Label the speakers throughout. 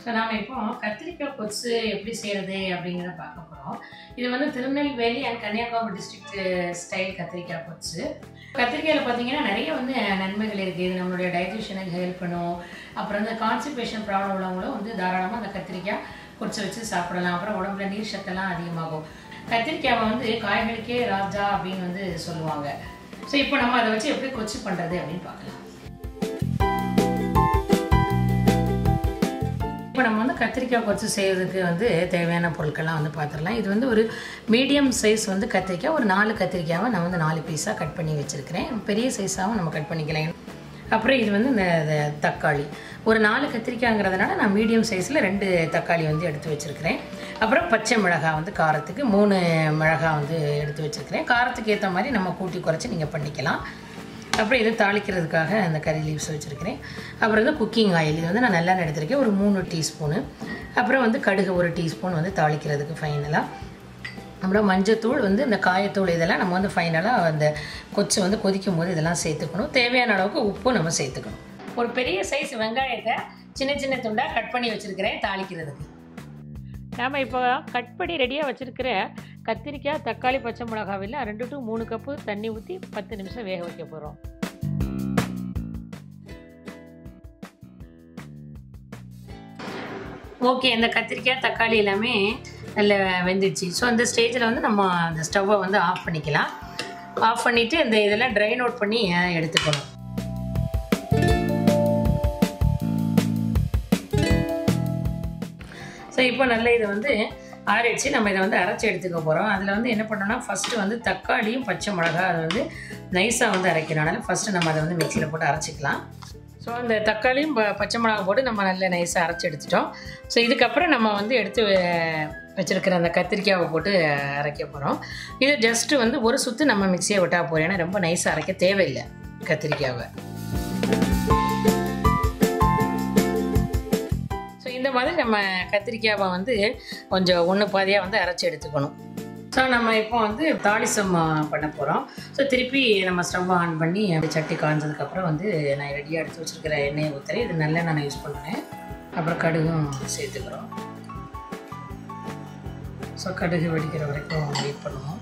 Speaker 1: so நாம் இப்போ கத்திரிக்காய் கொத்து எப்படி செய்கிறது அப்படிங்கிறத பார்க்க போகிறோம் இது வந்து Tirunelveli and Kanyakumari district style கத்திரிக்காய் கொத்து கத்திரிக்காயில் பார்த்தீங்கன்னா நிறைய வந்து நன்மைகள் இருக்குது இது நம்மளுடைய டைஜஷனுக்கு ஹெல்ப் பண்ணும் அப்புறம் இந்த கான்ஸ்டிபேஷன் ப்ராப்ளம் உள்ளவங்களும் வந்து தாராளமாக அந்த கத்திரிக்காய் கொச்சை வச்சு சாப்பிடலாம் அப்புறம் உடம்புல நீர் சத்தெல்லாம் அதிகமாகும் கத்திரிக்காவை வந்து காய்களுக்கே ராஜா அப்படின்னு வந்து சொல்லுவாங்க ஸோ இப்போ நம்ம அதை வச்சு எப்படி கொச்சு பண்ணுறது அப்படின்னு பார்க்கலாம் இப்போ நம்ம வந்து கத்திரிக்காய் கொச்சு செய்கிறதுக்கு வந்து தேவையான பொருட்கள்லாம் வந்து பார்த்துடலாம் இது வந்து ஒரு மீடியம் சைஸ் வந்து கத்திரிக்காய் ஒரு நாலு கத்திரிக்காவை நான் வந்து நாலு பீஸாக கட் பண்ணி வச்சுருக்கிறேன் பெரிய சைஸாகவும் நம்ம கட் பண்ணிக்கலாம் அப்புறம் இது வந்து இந்த இந்த தக்காளி ஒரு நாலு கத்திரிக்காய்ங்கிறதுனால நான் மீடியம் சைஸில் ரெண்டு தக்காளி வந்து எடுத்து வச்சுருக்கிறேன் அப்புறம் பச்சை மிளகாய் வந்து காரத்துக்கு மூணு மிளகாய் வந்து எடுத்து வச்சுருக்கிறேன் காரத்துக்கு ஏற்ற மாதிரி நம்ம கூட்டி குறைச்சி நீங்கள் பண்ணிக்கலாம் அப்புறம் இது தாளிக்கிறதுக்காக அந்த கறி லீவ்ஸ் வச்சுருக்கிறேன் அப்புறம் வந்து குக்கிங் ஆயில் இது வந்து நான் நல்லெண்ணெய் எடுத்திருக்கேன் ஒரு மூணு டீஸ்பூனு அப்புறம் வந்து கடுகு ஒரு டீஸ்பூன் வந்து தாளிக்கிறதுக்கு ஃபைனலாக அப்புறம் மஞ்சத்தூள் வந்து இந்த காயத்தூள் இதெல்லாம் நம்ம வந்து ஃபைனலாக அந்த கொச்சு வந்து கொதிக்கும் போது இதெல்லாம் சேர்த்துக்கணும் தேவையான அளவுக்கு உப்பு நம்ம சேர்த்துக்கணும் ஒரு பெரிய சைஸ் வெங்காயத்தை சின்ன சின்ன துண்டாக கட் பண்ணி வச்சுருக்கிறேன் தாளிக்கிறதுக்கு நாம் இப்போ கட் பண்ணி ரெடியாக வச்சுருக்கிற கத்திரிக்காய் தக்காளி பச்சை மிளகாவில் ரெண்டு டு மூணு கப்பு தண்ணி ஊற்றி பத்து நிமிஷம் வேக வைக்க போகிறோம் ஓகே இந்த கத்திரிக்காய் தக்காளி எல்லாமே நல்ல வெந்துடுச்சு ஸோ அந்த ஸ்டேஜில் வந்து நம்ம அந்த ஸ்டவ்வை வந்து ஆஃப் பண்ணிக்கலாம் ஆஃப் பண்ணிவிட்டு இந்த இதெல்லாம் ட்ரைன் அவுட் பண்ணி எடுத்துக்கணும் ஸோ இப்போ நல்ல இதை வந்து ஆறிடுச்சு நம்ம இதை வந்து அரைச்சி எடுத்துக்க போகிறோம் அதில் வந்து என்ன பண்ணோம்னா ஃபஸ்ட்டு வந்து தக்காளியும் பச்சை மிளகா அதை வந்து நைஸாக வந்து அரைக்கணும் அதனால் ஃபஸ்ட்டு நம்ம அதை வந்து மிக்சியில் போட்டு அரைச்சிக்கலாம் ஸோ அந்த தக்காளியும் ப பச்சை மிளகா போட்டு நம்ம நல்ல நைஸாக அரைச்சி எடுத்துட்டோம் ஸோ இதுக்கப்புறம் நம்ம வந்து எடுத்து வச்சுருக்கிற அந்த கத்திரிக்காவை போட்டு அரைக்க போகிறோம் இது ஜஸ்ட்டு வந்து ஒரு சுற்று நம்ம மிக்சியை விட்டால் போகிறோம் ஏன்னா ரொம்ப நைஸாக அரைக்க தேவையில்லை கத்திரிக்காவை ஸோ இந்த மாதிரி நம்ம கத்திரிக்காவை வந்து கொஞ்சம் ஒன்று பாதியாக வந்து அரைச்சி எடுத்துக்கணும் ஸோ நம்ம இப்போ வந்து தாளிசம் பண்ண போகிறோம் ஸோ திருப்பி நம்ம ஸ்டவ் ஆன் பண்ணி அந்த சட்டி காய்ஞ்சதுக்கப்புறம் வந்து நான் ரெடியாக எடுத்து வச்சுருக்கிற எண்ணெயை ஊற்றுறேன் இது நல்ல நான் யூஸ் பண்ணுவேன் அப்புறம் கடுகும் சேர்த்துக்கிறோம் ஸோ கடுகு வெடிக்கிற வரைக்கும் வெயிட் பண்ணுவோம்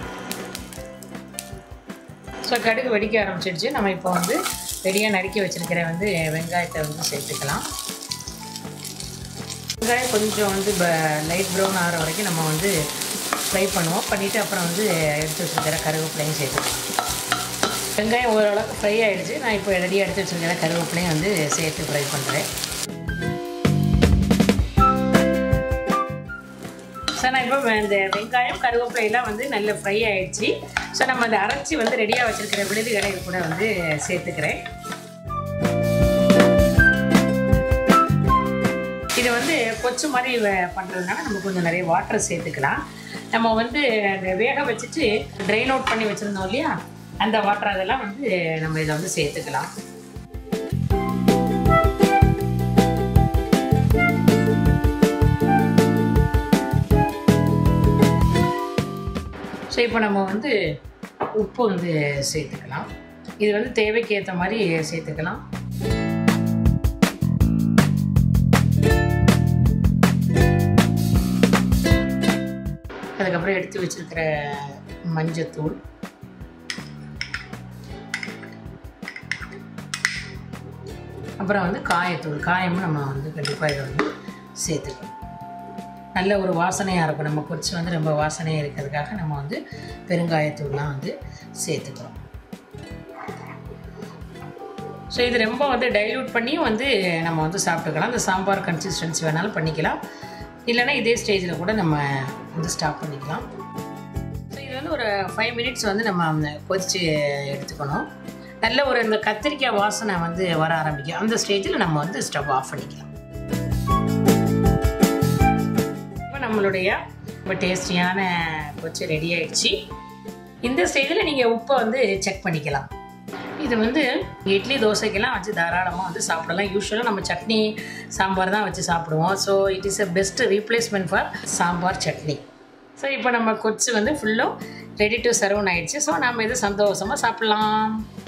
Speaker 1: ஸோ கடுகு வெடிக்க ஆரம்பிச்சிடுச்சு நம்ம இப்போ வந்து ரெடியாக நறுக்கி வச்சுருக்கிற வந்து வெங்காயத்தை வந்து சேர்த்துக்கலாம் வெங்காயம் கொஞ்சம் வந்து லைட் ப்ரௌன் ஆகிற வரைக்கும் நம்ம வந்து ஃப்ரை பண்ணுவோம் பண்ணிவிட்டு அப்புறம் வந்து எடுத்து வச்சுருக்கிற கருவேப்பிலையும் சேர்த்துக்கலாம் வெங்காயம் ஓரளவுக்கு ஃப்ரை ஆகிடுச்சு நான் இப்போ ரெடியாக எடுத்து வச்சுருக்கிற கருவேப்பிலையும் வந்து சேர்த்து ஃப்ரை பண்ணுறேன் ஸோ நான் இப்போ இந்த வெங்காயம் கருவேப்பிலையெல்லாம் வந்து நல்ல ஃப்ரை ஆகிடுச்சு ஸோ நம்ம அந்த அரைச்சி வந்து ரெடியாக வச்சுருக்கிற விழுதுகளை இது கூட வந்து சேர்த்துக்கிறேன் இது வந்து கொச்சு மாதிரி பண்ணுறதுனால நம்ம கொஞ்சம் நிறைய வாட்டர் சேர்த்துக்கலாம் நம்ம வந்து அந்த வேக வச்சுட்டு ட்ரைன் அவுட் பண்ணி வச்சுருந்தோம் இல்லையா அந்த வாட்டர் அதெல்லாம் வந்து நம்ம இதை வந்து சேர்த்துக்கலாம் ஸோ இப்போ நம்ம வந்து உப்பு வந்து சேர்த்துக்கலாம் இது வந்து தேவைக்கு ஏற்ற மாதிரி சேர்த்துக்கலாம் அதுக்கப்புறம் எடுத்து வச்சுருக்கிற மஞ்சத்தூள் அப்புறம் வந்து காயத்தூள் காயமும் நம்ம வந்து கண்டிப்பாக இதை வந்து சேர்த்துக்கணும் நல்ல ஒரு வாசனையாக இருக்கும் நம்ம பொரிச்சு வந்து ரொம்ப வாசனையாக இருக்கிறதுக்காக நம்ம வந்து பெருங்காயத்தூள்லாம் வந்து சேர்த்துக்கிறோம் ஸோ இது ரொம்ப வந்து டைல்யூட் பண்ணியும் வந்து நம்ம வந்து சாப்பிட்டுக்கலாம் இந்த சாம்பார் கன்சிஸ்டன்சி வேணாலும் பண்ணிக்கலாம் இல்லைனா இதே ஸ்டேஜில் கூட நம்ம வந்து ஸ்டாப் பண்ணிக்கலாம் ஸோ இது வந்து ஒரு ஃபைவ் மினிட்ஸ் வந்து நம்ம கொதித்து எடுத்துக்கணும் நல்ல ஒரு இந்த கத்திரிக்காய் வாசனை வந்து வர ஆரம்பிக்கும் அந்த ஸ்டேஜில் நம்ம வந்து ஸ்டவ் ஆஃப் பண்ணிக்கலாம் இப்போ நம்மளுடைய ரொம்ப டேஸ்டியான கொச்சு ரெடி ஆயிடுச்சு இந்த ஸ்டேஜில் நீங்கள் உப்பை வந்து செக் பண்ணிக்கலாம் இது வந்து இட்லி தோசைக்கெல்லாம் வச்சு தாராளமாக வந்து சாப்பிடலாம் யூஸ்வலாக நம்ம சட்னி சாம்பார் தான் வச்சு சாப்பிடுவோம் so it is a best replacement for sambar chutney so இப்போ நம்ம கொச்சு வந்து ஃபுல்லும் ரெடி டு சர்வ் ஆயிடுச்சு ஸோ நம்ம இது சந்தோஷமாக சாப்பிட்லாம்